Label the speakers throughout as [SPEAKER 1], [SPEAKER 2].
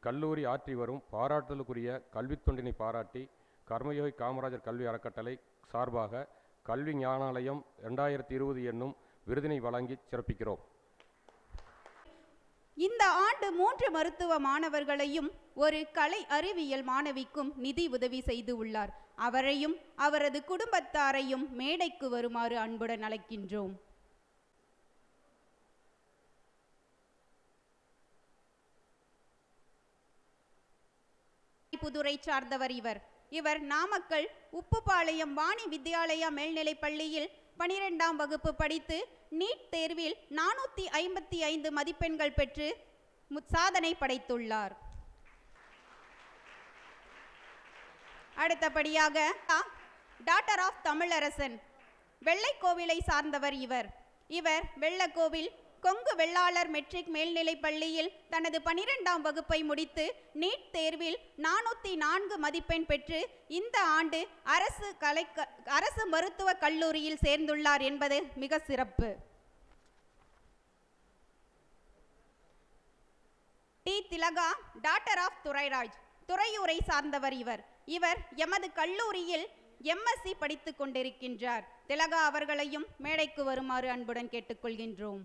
[SPEAKER 1] இக்கல்லூரி ஆற்றி வரும் பாராட்டுதலுக்குரிய கல்வித் தொண்டினை பாராட்டி கர்மயோகி காமராஜர் கல்வி அறக்கட்டளை சார்பாக கல்வி ஞானாலயம் ரெண்டாயிரத்தி இருபது என்னும் விருதினை வழங்கி சிறப்பிக்கிறோம்
[SPEAKER 2] இந்த ஆண்டு மூன்று மருத்துவ மாணவர்களையும் ஒரு கலை அறிவியல் மாணவிக்கும் நிதி உதவி செய்து உள்ளார் அவரையும் அவரது குடும்பத்தாரையும் மேடைக்கு வருமாறு அன்புடன் அழைக்கின்றோம் புதுரை சார்ந்தவர் இவர் இவர் நாமக்கல் உப்புப்பாளையம் வாணி வித்யாலயா மேல்நிலைப் பள்ளியில் பனிரெண்டாம் வகுப்பு படித்து நீட் தேர்வில் நானூற்றி ஐம்பத்தி ஐந்து மதிப்பெண்கள் பெற்று மு- சாதனை படைத்துள்ளார் அடுத்தபடியாக டாக்டர் ஆஃப் தமிழரசன் வெள்ளைக்கோவிலை சார்ந்தவர் இவர் இவர் வெள்ளக்கோவில் கொங்கு வெள்ளாளர் மெட்ரிக் மேல்நிலைப் பள்ளியில் தனது பனிரெண்டாம் வகுப்பை முடித்து நீட் தேர்வில் நானூற்றி நான்கு மதிப்பெண் பெற்று இந்த ஆண்டு அரசு கலை அரசு மருத்துவக் கல்லூரியில் சேர்ந்துள்ளார் என்பது மிக சிறப்பு T Thilaka daughter of Durairaj துறையூரை சார்ந்தவர் இவர் இவர் எமது கல்லூரியில் எம்எஸ்சி படித்துக் கொண்டிருக்கின்றார் திலகா அவர்களையும் மேடைக்கு வருமாறு அன்புடன் கேட்டுக்கொள்கின்றோம்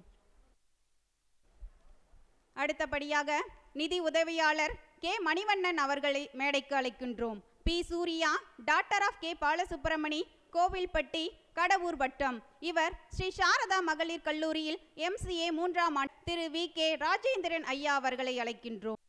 [SPEAKER 2] அடுத்தபடியாக நிதி உதவியாளர் கே மணிவண்ணன் அவர்களை மேடைக்கு அழைக்கின்றோம் P Surya daughter of K Balasubramani Kovilpatti Kadavur வட்டம் இவர் ஸ்ரீ சாரதா மகளிர் கல்லூரியில் எம்சிஏ மூன்றாம் ஆண்டு திரு வி கே ராஜேந்திரன் ஐயா அவர்களை அழைக்கின்றோம்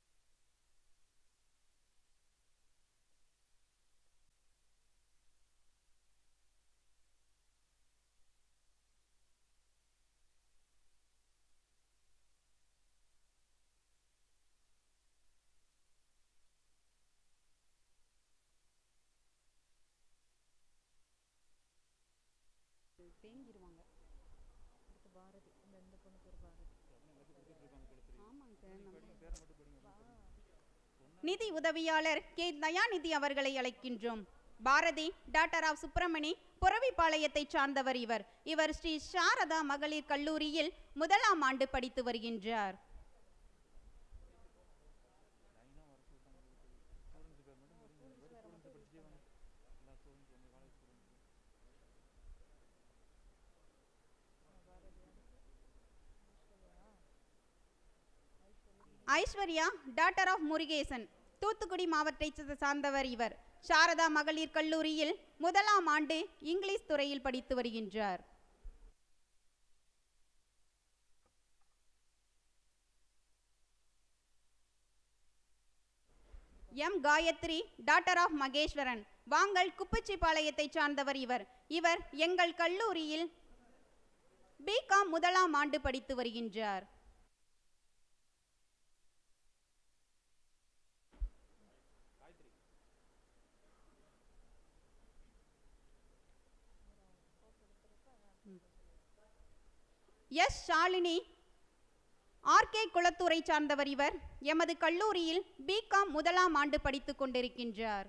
[SPEAKER 2] நிதி உதவியாளர் கே தயாநிதி அவர்களை அழைக்கின்றோம் பாரதி டாக்டர் ஆஃப் சுப்பிரமணி புறவிப்பாளையத்தைச் சார்ந்தவர் இவர் இவர் ஸ்ரீ சாரதா மகளிர் கல்லூரியில் முதலாம் ஆண்டு படித்து வருகின்றார் ஐஸ்வர்யா டாக்டர் ஆஃப் முருகேசன் தூத்துக்குடி மாவட்டத்தை சார்ந்தவர் இவர் சாரதா மகளிர் கல்லூரியில் முதலாம் ஆண்டு இங்கிலீஷ் துறையில் படித்து வருகின்றார் M Gayathri daughter of Maheswaran Vangal குப்பச்சிபாளையத்தைச் சார்ந்தவர் இவர் இவர் எங்கள் கல்லூரியில் பிகாம் முதலாம் ஆண்டு படித்து வருகின்றார் எஸ் ஷாலினி ஆர்கே குளத்தூரை சார்ந்தவர் இவர் எமது கல்லூரியில் பிகாம் முதலாம் ஆண்டு படித்துக் கொண்டிருக்கின்றார்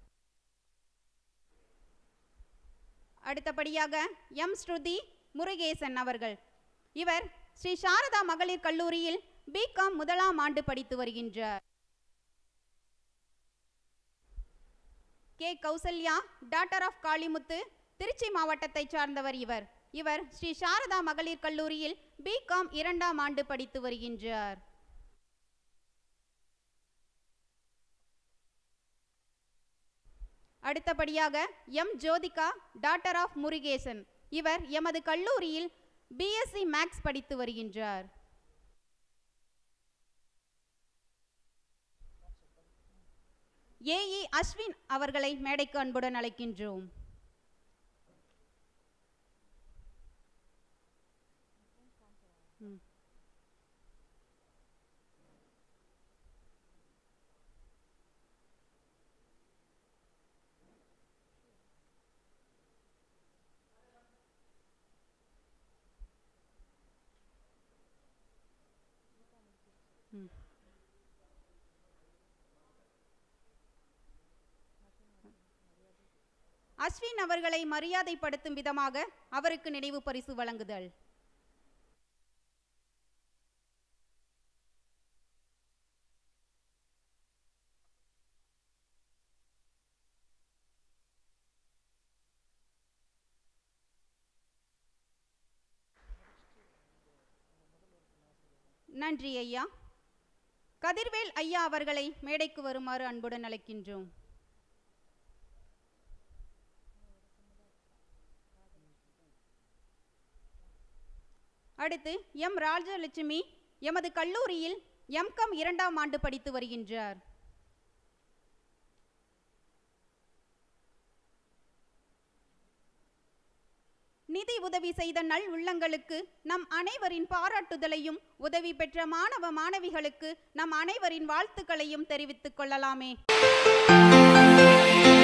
[SPEAKER 2] அடுத்தபடியாக எம் ஸ்ருதி முருகேசன் அவர்கள் இவர் ஸ்ரீ சாரதா மகளிர் கல்லூரியில் பிகாம் முதலாம் ஆண்டு படித்து வருகின்றார் K Kausalya doctor of Kalimuthu Trichy மாவட்டத்தைச் சார்ந்தவர் இவர் இவர் ஸ்ரீ சாரதா மகளிர் கல்லூரியில் பிகாம் இரண்டாம் ஆண்டு படித்து வருகின்றார் அடுத்தபடியாக M Jyothika doctor of Murugesan இவர் எமது கல்லூரியில் பிஎஸ்சி மேக்ஸ் படித்து வருகின்றார் ஏஇ அஸ்வின் அவர்களை மேடைக்கு அன்புடன் அழைக்கின்றோம் ம். ம். அஸ்வின் அவர்களை மரியாதைப்படுத்தும் விதமாக அவருக்கு நினைவு பரிசு வழங்குதல் நன்றி ஐயா கதிர்வேல் ஐயா அவர்களை மேடைக்கு வருமாறு அன்புடன் அழைக்கின்றோம் அடுத்து எம் ராஜலட்சுமி எமது கல்லூரியில் எம்காம் இரண்டாம் ஆண்டு படித்து வருகின்றார் நிதி உதவி செய்த நல் உள்ளங்களுக்கு நம் அனைவரின் பாராட்டுதலையும் உதவி பெற்ற மாணவ மாணவிகளுக்கு நம் அனைவரின் வாழ்த்துக்களையும் தெரிவித்துக் கொள்ளலாமே